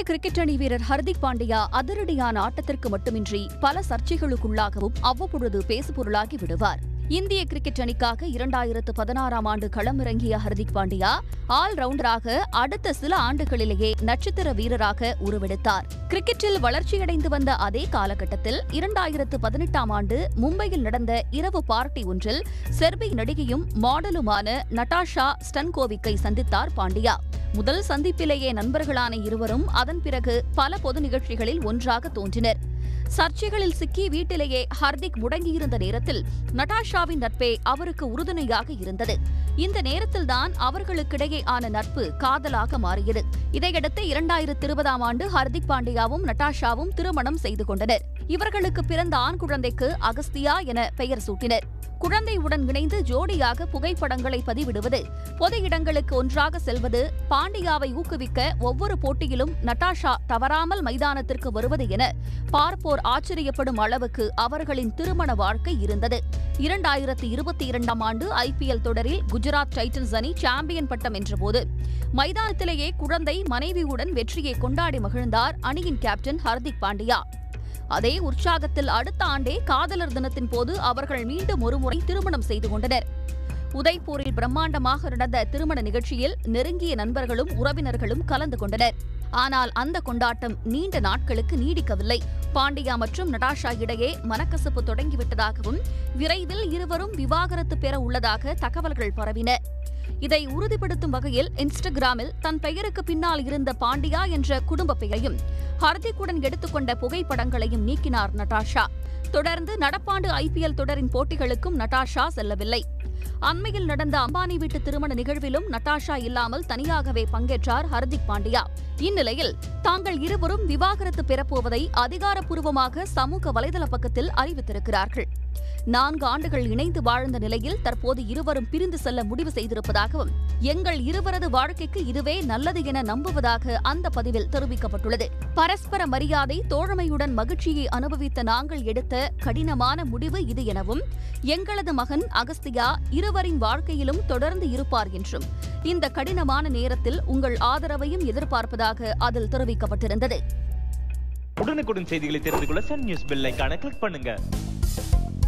cricket அணி வீரர் ஹர்திக் பாண்டியா அதிரடியான ஆட்டத்திற்கு மட்டுமின்றி பல சர்ச்சைகளுக்குள்ளாகவும் அவ்வப்பொழுது பேசுபொருளாகி விடுவார் இந்திய கிரிக்கெட் அணிக்காக இரண்டாயிரத்து பதினாறாம் ஆண்டு களமிறங்கிய ஹர்திக் பாண்டியா ஆல் ரவுண்டராக அடுத்த சில ஆண்டுகளிலேயே நட்சத்திர வீரராக உருவெடுத்தார் கிரிக்கெட்டில் வளர்ச்சியடைந்து வந்த அதே காலகட்டத்தில் இரண்டாயிரத்து பதினெட்டாம் ஆண்டு மும்பையில் நடந்த இரவு பார்ட்டி ஒன்றில் செர்பி நடிகையும் மாடலுமான நட்டாஷா ஸ்டன்கோவிக்கை சந்தித்தார் பாண்டியா முதல் சந்திப்பிலேயே நண்பர்களான இருவரும் அதன் பிறகு பல பொது நிகழ்ச்சிகளில் ஒன்றாக தோன்றினர் சர்ச்சைகளில் சிக்கி வீட்டிலேயே ஹர்திக் முடங்கியிருந்த நேரத்தில் நட்டாஷாவின் நட்பே அவருக்கு உறுதுணையாக இருந்தது இந்த நேரத்தில்தான் அவர்களுக்கிடையே ஆன நட்பு காதலாக மாறியது இதையடுத்து இரண்டாயிரத்து இருபதாம் ஆண்டு ஹர்திக் பாண்டியாவும் நட்டாஷாவும் திருமணம் செய்து கொண்டனர் இவர்களுக்கு பிறந்த ஆண் குழந்தைக்கு அகஸ்தியா என பெயர் சூட்டினர் குழந்தையுடன் இணைந்து ஜோடியாக புகைப்படங்களை பதிவிடுவது பொது இடங்களுக்கு ஒன்றாக செல்வது பாண்டியாவை ஊக்குவிக்க ஒவ்வொரு போட்டியிலும் நட்டாஷா தவறாமல் மைதானத்திற்கு வருவது என பார்ப்போர் ஆச்சரியப்படும் அளவுக்கு அவர்களின் திருமண வாழ்க்கை இருந்தது இரண்டாயிரத்து இருபத்தி இரண்டாம் ஆண்டு ஐபிஎல் தொடரில் குஜராத் டைட்டன்ஸ் அணி சாம்பியன் பட்டம் வென்றபோது மைதானத்திலேயே குழந்தை மனைவியுடன் வெற்றியை கொண்டாடி மகிழ்ந்தார் அணியின் கேப்டன் ஹர்திக் பாண்டியா அதே உற்சாகத்தில் அடுத்த ஆண்டே காதலர் தினத்தின் போது அவர்கள் மீண்டும் ஒருமுறை திருமணம் செய்து கொண்டனர் உதய்பூரில் பிரம்மாண்டமாக நடந்த திருமண நிகழ்ச்சியில் நெருங்கிய நண்பர்களும் உறவினர்களும் கலந்து கொண்டனர் ஆனால் அந்த கொண்டாட்டம் நீண்ட நாட்களுக்கு நீடிக்கவில்லை பாண்டியா மற்றும் நடாஷா இடையே மனக்கசப்பு தொடங்கிவிட்டதாகவும் விரைவில் இருவரும் விவாகரத்து பெற உள்ளதாக தகவல்கள் பரவின இதை உறுதிப்படுத்தும் வகையில் இன்ஸ்டாகிராமில் தன் பெயருக்கு பின்னால் இருந்த பாண்டியா என்ற குடும்ப பெயரையும் ஹர்திக்குடன் எடுத்துக்கொண்ட புகைப்படங்களையும் நீக்கினார் நட்டாஷா தொடர்ந்து நடப்பாண்டு ஐபிஎல் தொடரின் போட்டிகளுக்கும் நட்டாஷா செல்லவில்லை அண்மையில் நடந்த அம்பானி வீட்டு திருமண நிகழ்விலும் நட்டாஷா இல்லாமல் தனியாகவே பங்கேற்றார் ஹர்திக் பாண்டியா இந்நிலையில் தாங்கள் இருவரும் விவாகரத்து பெறப்போவதை அதிகாரப்பூர்வமாக சமூக வலைதள பக்கத்தில் அறிவித்திருக்கிறார்கள் நான்கு ஆண்டுகள் இணைந்து வாழ்ந்த நிலையில் தற்போது இருவரும் பிரிந்து செல்ல முடிவு செய்திருப்பதாகவும் எங்கள் இருவரது வாழ்க்கைக்கு இதுவே நல்லது என நம்புவதாக அந்த பதிவில் தெரிவிக்கப்பட்டுள்ளது பரஸ்பர மரியாதை தோழமையுடன் மகிழ்ச்சியை அனுபவித்த நாங்கள் எடுத்த கடினமான முடிவு இது எனவும் எங்களது மகன் அகஸ்தியா இருவரின் வாழ்க்கையிலும் தொடர்ந்து இருப்பார் என்றும் இந்த கடினமான நேரத்தில் உங்கள் ஆதரவையும் எதிர்பார்ப்பதாக அதில் தெரிவிக்கப்பட்டிருந்தது உடனுக்குடன் செய்திகளை தெரிந்து கொள்ள சன் நியூஸ் பெல் ஐகானை கிளிக் பண்ணுங்க